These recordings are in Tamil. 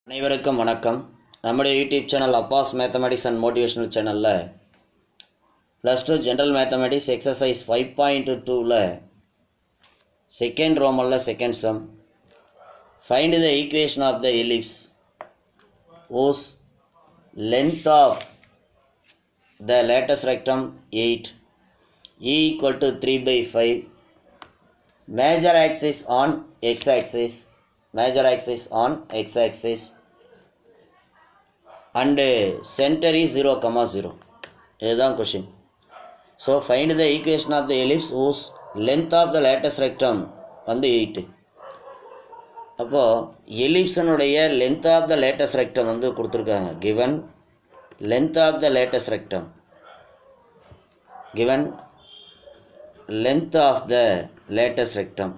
அனைவருக்கும் வணக்கம் நம்முடைய YouTube channel Abbas mathematics and motivational சேனலில் plus two general mathematics exercise five point டூவில் செகண்ட் ரோமனில் second sum find the equation of the ellipse whose length of the latus rectum eight e equal to three by five major axis on x axis major axis on x axis and uh, center is 0 comma 0 இதுதான் question so find the equation of the ellipse whose length of the latus rectum வந்து எயிட்டு அப்போது எலிப்ஸனுடைய length of the latus rectum வந்து கொடுத்துருக்காங்க given length of the latus rectum given length of the latest rectum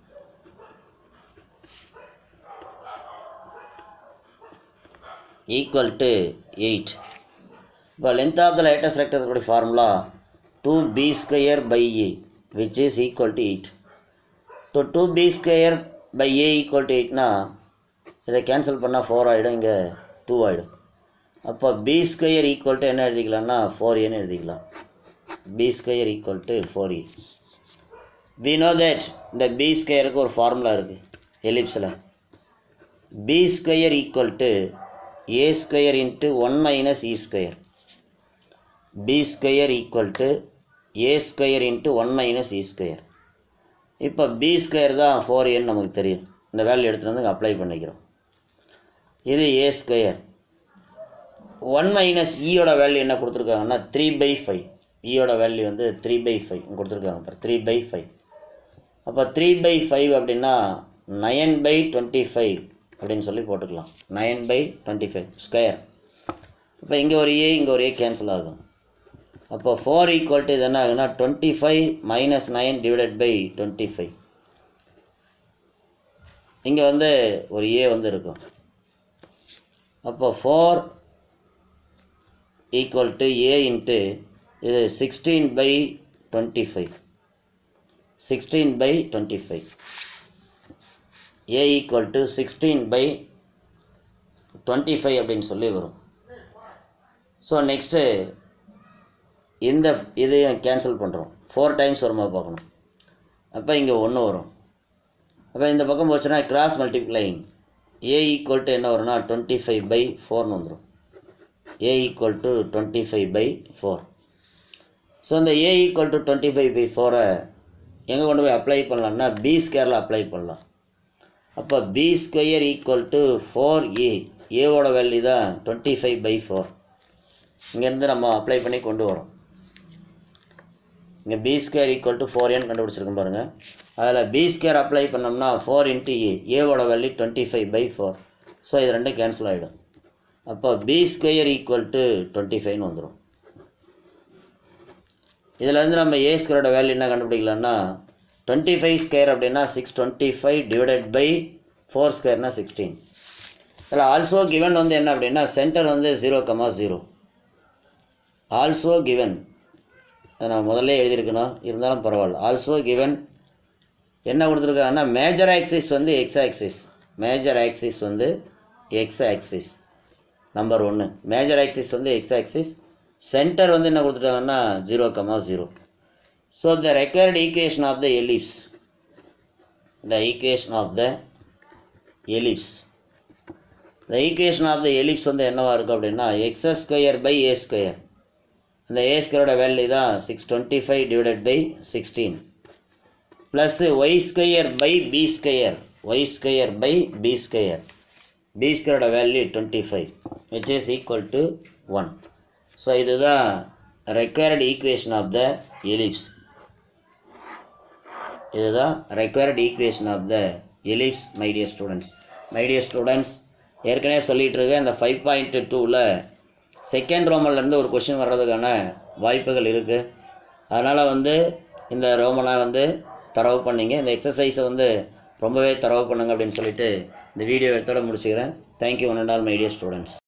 equal to 8 இப்போ length of the latest rectum உடைய formula 2b square by a which is equal to 8 so 2b square by a equal to 8னா இதை கேன்சல் பண்ணால் ஃபோர் ஆகிடும் இங்கே டூ ஆகிடும் அப்போ b ஸ்கொயர் ஈக்குவல் டு என்ன எழுதிக்கலாம்னா ஃபோர் ஏன்னு எழுதிக்கலாம் b square equal to four a we know that இந்த பி ஸ்கொயருக்கு ஒரு ஃபார்முலா இருக்குது எலிப்ஸில் b square equal to a square into one minus e square b square equal to a square into one minus e square இப்போ பி ஸ்கொயர் தான் ஃபோர் ஏன்னு நமக்கு தெரியும் இந்த வேல்யூ எடுத்துகிட்டு வந்து அப்ளை பண்ணிக்கிறோம் இது ஏ ஸ்கொயர் ஒன் மைனஸ் ஈயோட வேல்யூ என்ன கொடுத்துருக்காங்கன்னா த்ரீ பை ஃபைவ் ஈயோட வேல்யூ வந்து த்ரீ பை ஃபைவ் கொடுத்துருக்காங்க பாரு த்ரீ பை ஃபைவ் அப்போ த்ரீ பை ஃபைவ் அப்படின்னா நயன் பை டுவெண்ட்டி ஃபைவ் அப்படின்னு சொல்லி போட்டுக்கலாம் nine by twenty five square இப்போ இங்கே ஒரு ஏ இங்கே ஒரு ஏ கேன்சல் ஆகும் அப்போ ஃபோர் ஈக்குவல் டு இது என்ன ஆகுனா twenty five minus nine divided by twenty five இங்கே வந்து ஒரு ஏ வந்து இருக்கும் அப்போ four equal to a into இது sixteen by twenty five sixteen by twenty five a equal to sixteen by twenty five அப்படின்னு சொல்லி வரும் ஸோ நெக்ஸ்ட்டு இந்த இதையும் கேன்சல் பண்ணுறோம் ஃபோர் டைம்ஸ் வருமா பார்க்கணும் அப்போ இங்கே ஒன்று வரும் அப்போ இந்த பக்கம் போச்சுன்னா cross multiplying a equal to என்ன வரும்னா டுவெண்ட்டி ஃபைவ் பை ஃபோர்னு வந்துடும் a equal to twenty five by four so இந்த a equal to twenty five by ஃபோரை எங்கே கொண்டு போய் அப்ளை பண்ணலாம்னா பி ஸ்கொயரில் அப்ளை பண்ணலாம் அப்போ b square equal to four a ஏவோட வேல்யூ தான் டுவெண்ட்டி ஃபைவ் பை ஃபோர் இங்கேருந்து நம்ம அப்ளை பண்ணி கொண்டு வரோம் இங்கே b square equal to four ஏன்னு கண்டுபிடிச்சிருக்கோம் பாருங்கள் அதில் பி ஸ்கொயர் அப்ளை பண்ணோம்னா ஃபோர் இன்ட்டு ஏ ஏவோட value twenty five by four so இது ரெண்டும் கேன்சல் ஆகிடும் அப்போ b square equal to twenty ஃபைவ்னு வந்துடும் இதிலேருந்து நம்ம ஏ ஸ்கொயரோட வேல்யூ என்ன கண்டுபிடிக்கலாம்னா டுவெண்ட்டி ஃபைவ் ஸ்கொயர் அப்படின்னா six twenty five divided by four ஸ்கொயர்னா சிக்ஸ்டீன் இதில் ஆல்சோ கிவன் வந்து என்ன அப்படின்னா சென்டர் வந்து zero comma zero also given அதை நான் முதல்ல எழுதியிருக்கணும் இருந்தாலும் பரவாயில்ல ஆல்சோ கிவன் என்ன கொடுத்துருக்காங்கன்னா மேஜர் ஆக்சிஸ் வந்து எக்ஸ் ஆக்சிஸ் மேஜர் ஆக்சிஸ் வந்து எக்ஸ் ஆக்சிஸ் நம்பர் ஒன்று மேஜர் ஆக்சிஸ் வந்து எக்ஸ் ஆக்சிஸ் சென்டர் வந்து என்ன கொடுத்துட்டாங்கன்னா zero comma zero so the required equation of the ellipse the equation of the ellipse the equation of the ellipse வந்து என்னவாக இருக்கும் அப்படின்னா x square by a square அந்த ஏ ஸ்கொயரோட வேல்யூ தான் six twenty five divided by sixteen plus y square by b square y square by b square b ஸ்கொயரோட value twenty five which is equal to one so இதுதான் required equation of the ellipse இதுதான் required equation of the ellipse my dear students my dear students ஏற்கனவே சொல்லிகிட்டு இருக்கேன் இந்த ஃபைவ் பாயிண்ட் டூவில் செகண்ட் ரோமன்லேருந்து ஒரு கொஷின் வர்றதுக்கான வாய்ப்புகள் இருக்குது அதனால் வந்து இந்த ரோமனை வந்து தரவு பண்ணிங்க இந்த எக்ஸசைஸை வந்து ரொம்பவே தரவு பண்ணுங்க அப்படின்னு சொல்லிட்டு இந்த வீடியோ எடுத்தோட முடிச்சுக்கிறேன் thank you one and all my dear students